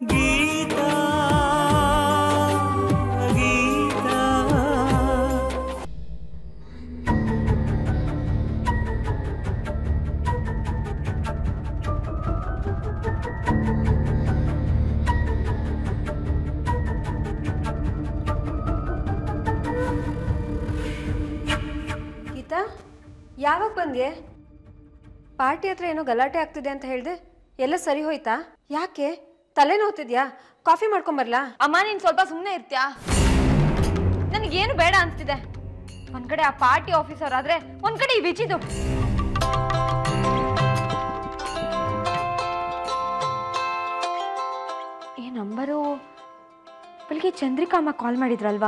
ಗೀತಾ ಗೀತಾ ಗೀತಾ ಯಾವಾಗ ಬಂದ್ಯೆ ಪಾರ್ಟಿ ಹತ್ರ ಏನೋ ಗಲಾಟೆ ಆಗ್ತಿದೆ ಅಂತ ಹೇಳ್ದೆ ಎಲ್ಲ ಸರಿ ಹೋಯ್ತಾ ಯಾಕೆ ತಲೆ ನೋವ್ತಿದ್ಯಾ ಕಾಫಿ ಮಾಡ್ಕೊಂಬರ್ಲಾ ಅಮ್ಮ ನೀನ್ ಸ್ವಲ್ಪ ಸುಮ್ಮನೆ ಇರ್ತ್ಯಾ ನನಗೇನು ಬೇಡ ಅನ್ಸ್ತಿದೆ ಒಂದ್ ಕಡೆ ಆ ಪಾರ್ಟಿ ಆಫೀಸರ್ ಆದ್ರೆ ಒಂದ್ ಕಡೆ ಈ ವಿಚಿದು ಈ ನಂಬರು ಬೆಳಿಗ್ಗೆ ಚಂದ್ರಿಕಾ ಅಮ್ಮ ಕಾಲ್ ಮಾಡಿದ್ರಲ್ವಾ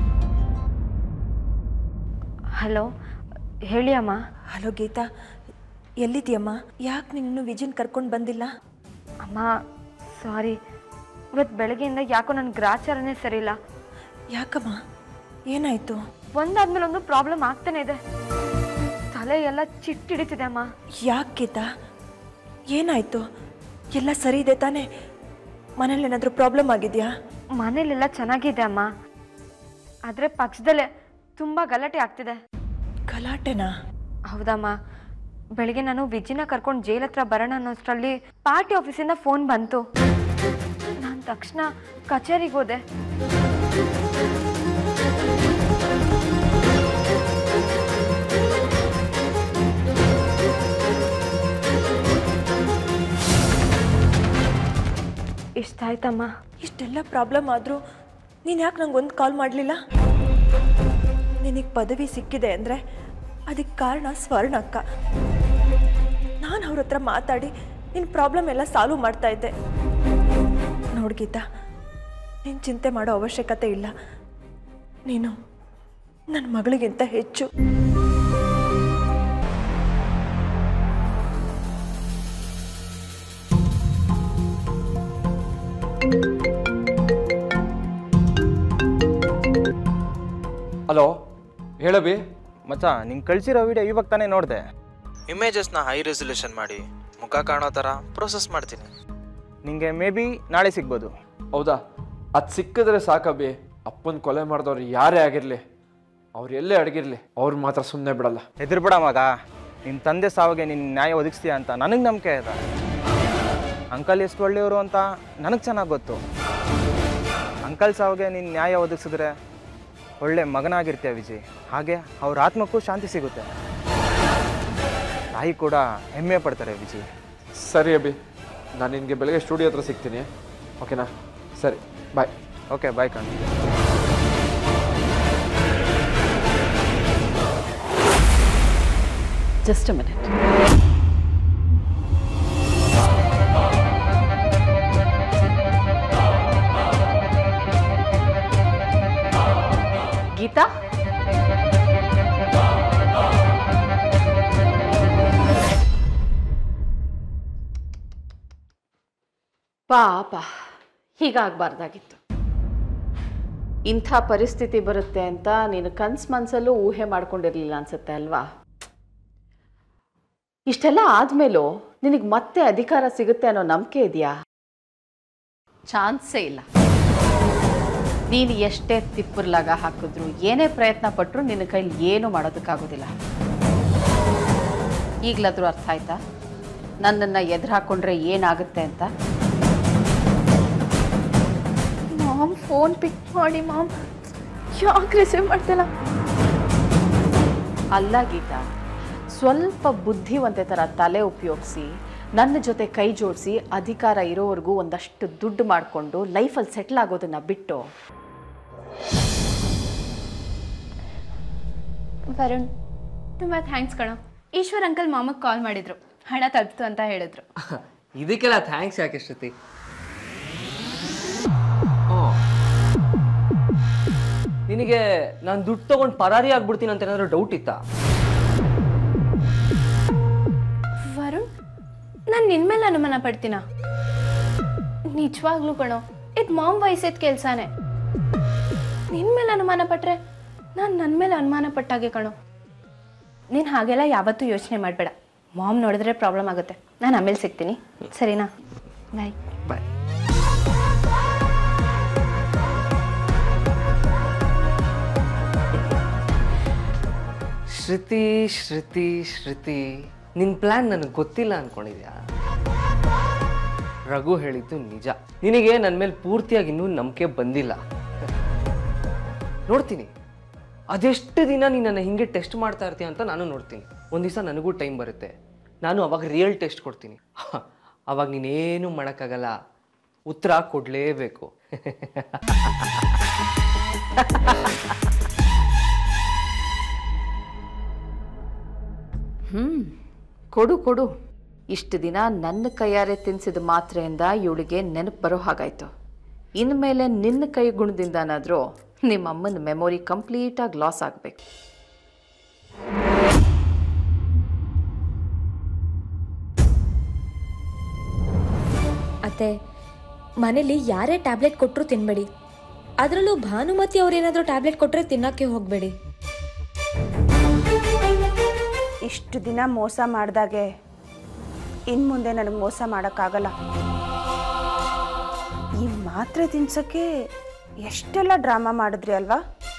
ಹಲೋ ಹೇಳಿ ಅಮ್ಮ ಹಲೋ ಗೀತಾ ಎಲ್ಲಿದ್ಯಮ್ಮ ಯಾಕೆ ನೀನು ವಿಜಿನ್ ಕರ್ಕೊಂಡು ಬಂದಿಲ್ಲ ಅಮ್ಮ ಸಾರಿ ಇವತ್ತು ಬೆಳಗ್ಗೆಯಿಂದ ಯಾಕೋ ನನ್ನ ಗ್ರಾಚಾರನೇ ಸರಿಯಿಲ್ಲ ಯಾಕಮ್ಮ ಏನಾಯ್ತು ಒಂದಾದ್ಮೇಲೆ ಒಂದು ಪ್ರಾಬ್ಲಮ್ ಆಗ್ತಾನೆ ಇದೆ ತಲೆ ಎಲ್ಲ ಚಿಟ್ಟಿಡಿತಿದೆ ಅಮ್ಮ ಯಾಕೆ ಗೀತಾ ಏನಾಯ್ತು ಎಲ್ಲ ಸರಿ ಇದೆ ತಾನೇ ಮನೇಲಿ ಏನಾದರೂ ಪ್ರಾಬ್ಲಮ್ ಆಗಿದೆಯಾ ಮನೇಲೆಲ್ಲ ಚೆನ್ನಾಗಿದೆ ಅಮ್ಮ ಆದ್ರೆ ಪಕ್ಷದಲ್ಲೇ ತುಂಬಾ ಗಲಾಟೆ ಆಗ್ತಿದೆ ಗಲಾಟೆನಾ ಹೌದಮ್ಮ ಬೆಳಿಗ್ಗೆ ನಾನು ವಿಜಿನ ಕರ್ಕೊಂಡು ಜೈಲ್ ಹತ್ರ ಬರೋಣ ಅನ್ನೋಷ್ಟರಲ್ಲಿ ಪಾರ್ಟಿ ಆಫೀಸಿಂದ ಫೋನ್ ಬಂತು ನಾನು ತಕ್ಷಣ ಕಚೇರಿಗೆ ಹೋದೆ ಇಷ್ಟ ಆಯ್ತಮ್ಮ ಇಷ್ಟೆಲ್ಲ ಪ್ರಾಬ್ಲಮ್ ಆದರೂ ನೀನು ಯಾಕೆ ನಂಗೆ ಒಂದು ಕಾಲ್ ಮಾಡಲಿಲ್ಲ ನಿನಗೆ ಪದವಿ ಸಿಕ್ಕಿದೆ ಅಂದರೆ ಅದಕ್ಕೆ ಕಾರಣ ಸ್ವರ್ಣ ಅಕ್ಕ ನಾನು ಅವ್ರ ಹತ್ರ ಮಾತಾಡಿ ನಿನ್ನ ಪ್ರಾಬ್ಲಮ್ ಎಲ್ಲ ಸಾಲ್ವ್ ಮಾಡ್ತಾ ಇದ್ದೆ ನೋಡ್ ಗೀತಾ ನೀನು ಚಿಂತೆ ಮಾಡೋ ಅವಶ್ಯಕತೆ ಇಲ್ಲ ನೀನು ನನ್ನ ಮಗಳಿಗಿಂತ ಹೆಚ್ಚು ಹಲೋ ಹೇಳಬಿ ಮಚ್ಚ ನಿಂಗೆ ಕಳ್ಸಿರೋ ವಿಡಿಯೋ ಇವಾಗ ತಾನೇ ನೋಡಿದೆ ಇಮೇಜಸ್ನ ಹೈ ರೆಸೊಲ್ಯೂಷನ್ ಮಾಡಿ ಮುಖ ಕಾಣೋ ಥರ ಪ್ರೊಸೆಸ್ ಮಾಡ್ತೀನಿ ನಿಂಗೆ ಮೇ ಬಿ ನಾಳೆ ಸಿಗ್ಬೋದು ಹೌದಾ ಅದು ಸಿಕ್ಕಿದ್ರೆ ಸಾಕಬಿ ಅಪ್ಪನ ಕೊಲೆ ಮಾಡಿದವ್ರು ಯಾರೇ ಆಗಿರಲಿ ಅವ್ರು ಎಲ್ಲೇ ಅಡಗಿರ್ಲಿ ಅವ್ರು ಮಾತ್ರ ಸುಮ್ಮನೆ ಬಿಡಲ್ಲ ಹೆದರ್ಬೇಡ ಮಗ ನಿಮ್ಮ ತಂದೆ ಸಾವಿಗೆ ನಿನ್ನ ನ್ಯಾಯ ಒದಗಿಸ್ತೀಯ ಅಂತ ನನಗೆ ನಂಬಿಕೆ ಇದೆ ಅಂಕಲ್ ಎಷ್ಟು ಒಳ್ಳೆಯವರು ಅಂತ ನನಗೆ ಚೆನ್ನಾಗಿ ಗೊತ್ತು ಅಂಕಲ್ ಸಾವಿಗೆ ನೀನು ನ್ಯಾಯ ಒದಗಿಸಿದ್ರೆ ಒಳ್ಳೆ ಮಗನಾಗಿರ್ತೀಯ ವಿಜಯ್ ಹಾಗೆ ಅವ್ರ ಆತ್ಮಕ್ಕೂ ಶಾಂತಿ ಸಿಗುತ್ತೆ ತಾಯಿ ಕೂಡ ಹೆಮ್ಮೆ ಪಡ್ತಾರೆ ವಿಜಯ್ ಸರಿ ಅಭಿ ನಾನು ನಿನಗೆ ಬೆಳಗ್ಗೆ ಸ್ಟುಡಿಯೋ ಹತ್ರ ಸಿಗ್ತೀನಿ ಓಕೆನಾ ಸರಿ ಬಾಯ್ ಓಕೆ ಬಾಯ್ ಕಣ್ Just a minute. ಗೀತಾ ಪಾಪ ಹೀಗಾಗಬಾರ್ದಾಗಿತ್ತು ಇಂಥ ಪರಿಸ್ಥಿತಿ ಬರುತ್ತೆ ಅಂತ ನೀನು ಕನ್ಸು ಮನಸ್ಸಲ್ಲೂ ಊಹೆ ಮಾಡ್ಕೊಂಡಿರ್ಲಿಲ್ಲ ಅನ್ಸುತ್ತೆ ಅಲ್ವಾ ಇಷ್ಟೆಲ್ಲ ಆದ್ಮೇಲೂ ನಿನಗೆ ಮತ್ತೆ ಅಧಿಕಾರ ಸಿಗುತ್ತೆ ಅನ್ನೋ ನಂಬಿಕೆ ಇದೆಯಾ ಚಾನ್ಸೇ ಇಲ್ಲ ನೀನು ಎಷ್ಟೇ ತಿಪ್ಪರ್ಲಾಗ ಹಾಕಿದ್ರು ಏನೇ ಪ್ರಯತ್ನ ಪಟ್ಟರು ನಿನ್ನ ಕೈಲಿ ಏನೂ ಮಾಡೋದಕ್ಕಾಗೋದಿಲ್ಲ ಈಗಲಾದ್ರೂ ಅರ್ಥ ಆಯ್ತಾ ನನ್ನನ್ನು ಎದುರು ಹಾಕ್ಕೊಂಡ್ರೆ ಏನಾಗುತ್ತೆ ಅಂತ ಮಾಮ್ ಫೋನ್ ಪಿಕ್ ಮಾಡಿ ಮಾಮ್ ಯಾಕೆ ರಿಸೀವ್ ಮಾಡ್ತಿಲ್ಲ ಅಲ್ಲ ಗೀತಾ ಸ್ವಲ್ಪ ಬುದ್ಧಿವಂತೆ ಥರ ತಲೆ ಉಪಯೋಗಿಸಿ ನನ್ನ ಜೊತೆ ಕೈ ಜೋಡಿಸಿ ಅಧಿಕಾರ ಇರೋವರೆಗೂ ಒಂದಷ್ಟು ದುಡ್ಡು ಮಾಡಿಕೊಂಡು ಲೈಫಲ್ಲಿ ಸೆಟ್ಲ್ ಆಗೋದನ್ನ ಬಿಟ್ಟು ವರುಣ್ ತುಂಬ ಥ್ಯಾಂಕ್ಸ್ ಕಣೋ ಈಶ್ವರ್ ಅಂಕಲ್ ಮಾಮಕ್ಕೆ ಕಾಲ್ ಮಾಡಿದ್ರು ಹಣ ತಲುಪ್ತು ಅಂತ ಹೇಳಿದ್ರು ಇದಕ್ಕೆಲ್ಲ ಥ್ಯಾಂಕ್ಸ್ ಯಾಕೆ ಶ್ರುತಿ ಓ. ನಿನಗೆ ನಾನು ದುಡ್ಡು ತಗೊಂಡು ಪರಾರಿ ಆಗ್ಬಿಡ್ತೀನಿ ಅಂತ ಏನಾದ್ರು ಡೌಟ್ ಇತ್ತಾ ವರುಣ್ ನಾನು ನಿನ್ನ ಮೇಲೆ ಅನುಮಾನ ಪಡ್ತೀನ ನಿಜವಾಗ್ಲೂ ಕಣೋ ಇದು ಮಾಮ್ ವಯಸ್ಸಿದ ಕೆಲಸನೇ ನಿನ್ನ ಮೇಲೆ ಅನುಮಾನ ಪಟ್ರೆ ನಾನು ನನ್ನ ಮೇಲೆ ಅನುಮಾನ ಪಟ್ಟಾಗೆ ಕಣೋ ನೀನು ಹಾಗೆಲ್ಲ ಯಾವತ್ತೂ ಯೋಚನೆ ಮಾಡಬೇಡ ಮಾಮ್ ನೋಡಿದ್ರೆ ಪ್ರಾಬ್ಲಮ್ ಆಗುತ್ತೆ ನಾನು ಆಮೇಲೆ ಸಿಗ್ತೀನಿ ಸರಿನಾ ಬಾಯ್ ಬಾಯ್ ಶ್ರುತಿ ಶ್ರುತಿ ಶ್ರುತಿ ನಿನ್ನ ಪ್ಲ್ಯಾನ್ ನನಗೆ ಗೊತ್ತಿಲ್ಲ ಅನ್ಕೊಂಡಿದ್ಯಾ ರಘು ಹೇಳಿದ್ದು ನಿಜ ನಿನಗೆ ನನ್ನ ಮೇಲೆ ಪೂರ್ತಿಯಾಗಿ ಇನ್ನೂ ನಂಬಿಕೆ ಬಂದಿಲ್ಲ ನೋಡ್ತೀನಿ ಅದೆಷ್ಟು ದಿನ ನೀನು ನನ್ನ ಹಿಂಗೆ ಟೆಸ್ಟ್ ಮಾಡ್ತಾ ಇರ್ತೀಯ ಅಂತ ನಾನು ನೋಡ್ತೀನಿ ಒಂದು ದಿವಸ ನನಗೂ ಟೈಮ್ ಬರುತ್ತೆ ನಾನು ಅವಾಗ ರಿಯಲ್ ಟೆಸ್ಟ್ ಕೊಡ್ತೀನಿ ಅವಾಗ ನೀನೇನು ಮಾಡೋಕ್ಕಾಗಲ್ಲ ಉತ್ತರ ಕೊಡಲೇಬೇಕು ಹ್ಞೂ ಕೊಡು ಕೊಡು ಇಷ್ಟು ದಿನ ನನ್ನ ಕೈಯಾರೆ ತಿನ್ಸಿದ ಮಾತ್ರೆಯಿಂದ ಇವಳಿಗೆ ನೆನಪು ಬರೋ ಹಾಗಾಯ್ತು ಇನ್ಮೇಲೆ ನಿನ್ನ ಕೈ ಗುಣದಿಂದನಾದರೂ ನಿಮ್ಮ ಅಮ್ಮನ ಮೆಮೊರಿ ಕಂಪ್ಲೀಟಾಗಿ ಲಾಸ್ ಆಗಬೇಕು ಅತ್ತೆ ಮನೇಲಿ ಯಾರೇ ಟ್ಯಾಬ್ಲೆಟ್ ಕೊಟ್ಟರು ತಿನ್ಬೇಡಿ ಅದರಲ್ಲೂ ಭಾನುಮತಿ ಅವ್ರೇನಾದರೂ ಟ್ಯಾಬ್ಲೆಟ್ ಕೊಟ್ಟರೆ ತಿನ್ನೋಕ್ಕೆ ಹೋಗಬೇಡಿ ಇಷ್ಟು ದಿನ ಮೋಸ ಮಾಡಿದಾಗೆ ಇನ್ನು ಮುಂದೆ ನನಗೆ ಮೋಸ ಮಾಡೋಕ್ಕಾಗಲ್ಲ ಈ ಮಾತ್ರೆ ತಿನ್ಸೋಕ್ಕೆ ಎಷ್ಟೆಲ್ಲ ಡ್ರಾಮಾ ಮಾಡಿದ್ರಿ ಅಲ್ವಾ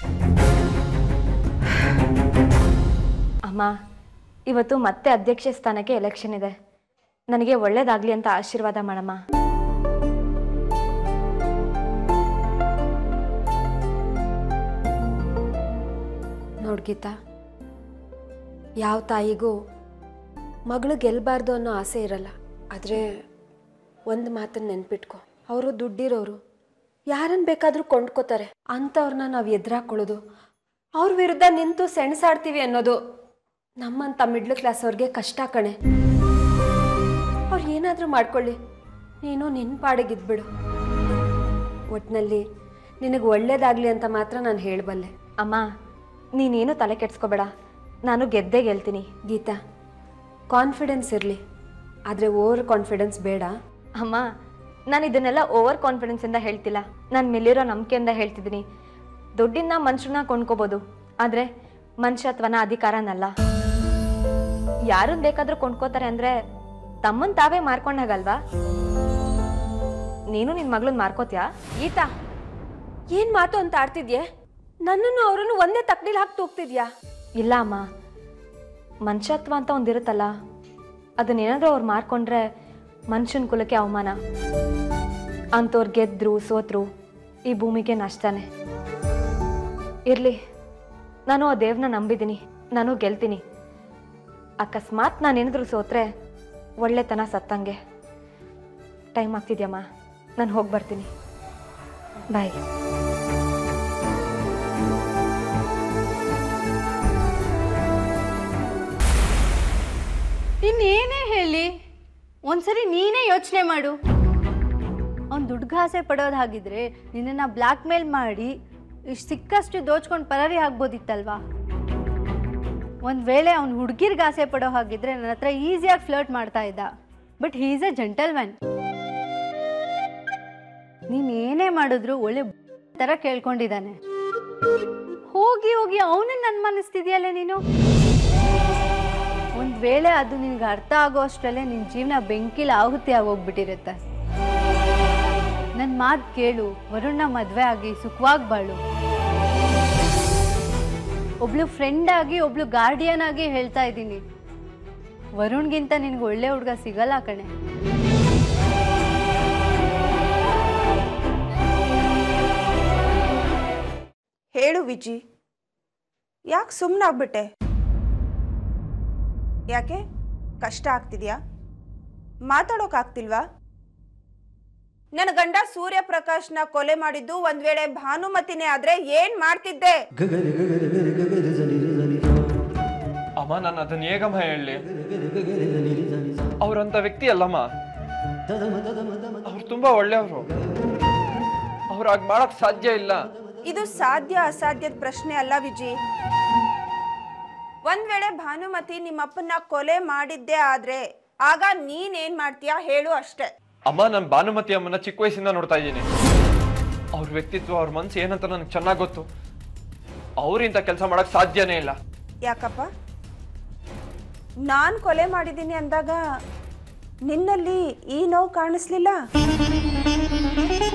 ಅಮ್ಮ ಇವತ್ತು ಮತ್ತೆ ಅಧ್ಯಕ್ಷೆ ಸ್ಥಾನಕ್ಕೆ ಎಲೆಕ್ಷನ್ ಇದೆ ನನಗೆ ಒಳ್ಳೇದಾಗ್ಲಿ ಅಂತ ಆಶೀರ್ವಾದ ಮಾಡಮ್ಮ ನೋಡ್ ಗೀತಾ ಯಾವ ತಾಯಿಗೂ ಮಗಳು ಗೆಲ್ಲಬಾರ್ದು ಅನ್ನೋ ಆಸೆ ಇರಲ್ಲ ಆದರೆ ಒಂದು ಮಾತನ್ನು ನೆನ್ಪಿಟ್ಕೊ ಅವರು ದುಡ್ಡಿರೋರು ಯಾರನ್ನು ಬೇಕಾದರೂ ಕೊಂಡ್ಕೋತಾರೆ ಅಂಥವ್ರನ್ನ ನಾವು ಎದುರಾಕೊಳ್ಳೋದು ಅವ್ರ ವಿರುದ್ಧ ನಿಂತು ಸೆಣಸಾಡ್ತೀವಿ ಅನ್ನೋದು ನಮ್ಮಂಥ ಮಿಡ್ಲ್ ಕ್ಲಾಸ್ ಅವ್ರಿಗೆ ಕಷ್ಟ ಕಣೆ ಅವ್ರು ಏನಾದರೂ ಮಾಡ್ಕೊಳ್ಳಿ ನೀನು ನಿನ್ನ ಪಾಡಿಗಿದ್ಬಿಡು ಒಟ್ಟಿನಲ್ಲಿ ನಿನಗೆ ಒಳ್ಳೇದಾಗಲಿ ಅಂತ ಮಾತ್ರ ನಾನು ಹೇಳಬಲ್ಲೆ ಅಮ್ಮ ನೀನೇನು ತಲೆ ಕೆಡ್ಸ್ಕೋಬೇಡ ನಾನು ಗೆದ್ದೇ ಗೆಲ್ತೀನಿ ಗೀತಾ ಕಾನ್ಫಿಡೆನ್ಸ್ ಇರಲಿ ಆದರೆ ಓವರ್ ಕಾನ್ಫಿಡೆನ್ಸ್ ಬೇಡ ಅಮ್ಮ ನಾನು ಇದನ್ನೆಲ್ಲ ಓವರ್ ಕಾನ್ಫಿಡೆನ್ಸಿಂದ ಹೇಳ್ತಿಲ್ಲ ನಾನು ಮೇಲಿರೋ ನಂಬಿಕೆಯಿಂದ ಹೇಳ್ತಿದ್ದೀನಿ ದುಡ್ಡಿನ ಮನುಷ್ಯನ ಕೊಂಡ್ಕೋಬೋದು ಆದರೆ ಮನುಷ್ಯತ್ವನ ಅಧಿಕಾರನಲ್ಲ ಯಾರನ್ನ ಬೇಕಾದ್ರೂ ಕೊಂಡ್ಕೋತಾರೆ ಅಂದರೆ ತಮ್ಮನ್ ತಾವೇ ಮಾರ್ಕೊಂಡಾಗಲ್ವಾ ನೀನು ನಿನ್ನ ಮಗಳನ್ನ ಮಾರ್ಕೋತ್ಯಾ ಗೀತಾ ಏನು ಮಾತು ಅಂತ ಆಡ್ತಿದ್ಯೆ ನನ್ನನ್ನು ಅವರನ್ನು ಒಂದೇ ತಕ್ಕಡಿಲಿ ಹಾಕಿ ತೂಗ್ತಿದ್ಯಾ ಇಲ್ಲ ಅಮ್ಮ ಮನುಷ್ಯತ್ವ ಅಂತ ಒಂದಿರುತ್ತಲ್ಲ ಅದನ್ನೇನಾದ್ರೂ ಅವ್ರು ಮಾರ್ಕೊಂಡ್ರೆ ಮನುಷ್ಯನ ಕುಲಕ್ಕೆ ಅವಮಾನ ಅಂಥವ್ರು ಗೆದ್ರು ಸೋತ್ರು ಈ ಭೂಮಿಗೆ ನಷ್ಟನೇ ಇರಲಿ ನಾನು ಆ ದೇವ್ರನ್ನ ನಂಬಿದ್ದೀನಿ ನಾನು ಗೆಲ್ತೀನಿ ಅಕಸ್ಮಾತ್ ನಾನೇನಾದ್ರೂ ಸೋತ್ರೆ ಒಳ್ಳೆತನ ಸತ್ತಂಗೆ ಟೈಮ್ ಆಗ್ತಿದ್ಯಮ್ಮ ನಾನು ಹೋಗಿ ಬರ್ತೀನಿ ಬಾಯ್ ಇನ್ನೇನೇ ಹೇಳಿ ಒಂದ್ಸರಿ ನೀನೇ ಯೋಚನೆ ಮಾಡು ಅವ್ನು ದುಡ್ಗಾಸೆ ಪಡೋದು ಹಾಗಿದ್ರೆ ನಿನ್ನನ್ನು ಬ್ಲ್ಯಾಕ್ ಮೇಲ್ ಮಾಡಿ ಇಷ್ಟು ಸಿಕ್ಕಷ್ಟು ದೋಚ್ಕೊಂಡು ಪರಾರಿ ಆಗ್ಬೋದಿತ್ತಲ್ವಾ ಒಂದು ವೇಳೆ ಅವ್ನು ಹುಡುಗಿರ್ಗೆ ಆಸೆ ಪಡೋ ಹಾಗಿದ್ರೆ ನನ್ನ ಹತ್ರ ಈಸಿಯಾಗಿ ಫ್ಲರ್ಟ್ ಮಾಡ್ತಾ ಇದ್ದ but he's a gentleman ನೀನು ಏನೇ ಮಾಡಿದ್ರು ಒಳ್ಳೆ ಥರ ಕೇಳ್ಕೊಂಡಿದ್ದಾನೆ ಹೋಗಿ ಹೋಗಿ ಅವನನ್ನ ಅನುಮಾನಿಸ್ತಿದ್ಯಲ್ಲ ನೀನು ಒಂದು ವೇಳೆ ಅದು ನಿನ್ಗೆ ಅರ್ಥ ಆಗೋ ಅಷ್ಟರಲ್ಲೇ ನಿನ್ನ ಜೀವನ ಬೆಂಕಿಲಿ ಆಹುತಿ ಆಗೋಗ್ಬಿಟ್ಟಿರುತ್ತೆ ನನ್ನ ಮಾತು ಕೇಳು ವರುಣ್ನ ಮದುವೆ ಆಗಿ ಸುಖವಾಗಿ ಬಾಳು ಒಬ್ಳು ಫ್ರೆಂಡ್ ಆಗಿ ಒಬ್ಳು ಗಾರ್ಡಿಯನ್ ಆಗಿ ಹೇಳ್ತಾ ಇದ್ದೀನಿ ವರುಣ್ಗಿಂತ ನಿನ್ಗೆ ಒಳ್ಳೆ ಹುಡುಗ ಸಿಗಲ್ಲ ಕಣೆ ಹೇಳು ವಿಜಿ ಯಾಕೆ ಸುಮ್ಮನಾಗ್ಬಿಟ್ಟೆ ಯಾಕೆ ಕಷ್ಟ ಆಗ್ತಿದ್ಯಾ ಮಾತಾಡೋಕ್ಕಾಗ್ತಿಲ್ವಾ ನನ್ನ ಗಂಡ ಸೂರ್ಯಪ್ರಕಾಶ್ನ ಕೊಲೆ ಮಾಡಿದ್ದು ಒಂದ್ ವೇಳೆ ಭಾನುಮತಿನೇ ಆದ್ರೆ ಏನ್ ಮಾಡ್ತಿದ್ದೆ ಅಮ್ಮ ನಾನು ಅದನ್ನ ಹೇಗಮ್ಮ ಹೇಳಲಿ ಅವ್ರಂತ ವ್ಯಕ್ತಿ ಅಲ್ಲಮ್ಮ ಅವ್ರು ತುಂಬಾ ಒಳ್ಳೆಯವರು ಅವ್ರು ಹಾಗೆ ಮಾಡಕ್ ಸಾಧ್ಯ ಇಲ್ಲ ಇದು ಸಾಧ್ಯ ಅಸಾಧ್ಯದ ಪ್ರಶ್ನೆ ಅಲ್ಲ ವಿಜಿ ಒಂದ್ ವೇಳೆ ಭಾನುಮತಿ ನಿಮ್ಮಪ್ಪನ್ನ ಕೊಲೆ ಮಾಡಿದ್ದೇ ಆದ್ರೆ ಆಗ ನೀನ್ ಏನ್ ಮಾಡ್ತೀಯಾ ಹೇಳು ಅಷ್ಟೇ ಅಮ್ಮ ನಾನು ಭಾನುಮತಿ ಅಮ್ಮನ ಚಿಕ್ಕ ವಯಸ್ಸಿಂದ ನೋಡ್ತಾ ಇದ್ದೀನಿ ಅವ್ರ ವ್ಯಕ್ತಿತ್ವ ಅವ್ರ ಮನ್ಸು ಏನಂತ ನನಗೆ ಚೆನ್ನಾಗಿ ಗೊತ್ತು ಅವ್ರಿಂತ ಕೆಲಸ ಮಾಡಕ್ ಸಾಧ್ಯನೇ ಇಲ್ಲ ಯಾಕಪ್ಪ ನಾನ್ ಕೊಲೆ ಮಾಡಿದ್ದೀನಿ ಅಂದಾಗ ನಿನ್ನಲ್ಲಿ ಈ ನೋವು ಕಾಣಿಸ್ಲಿಲ್ಲ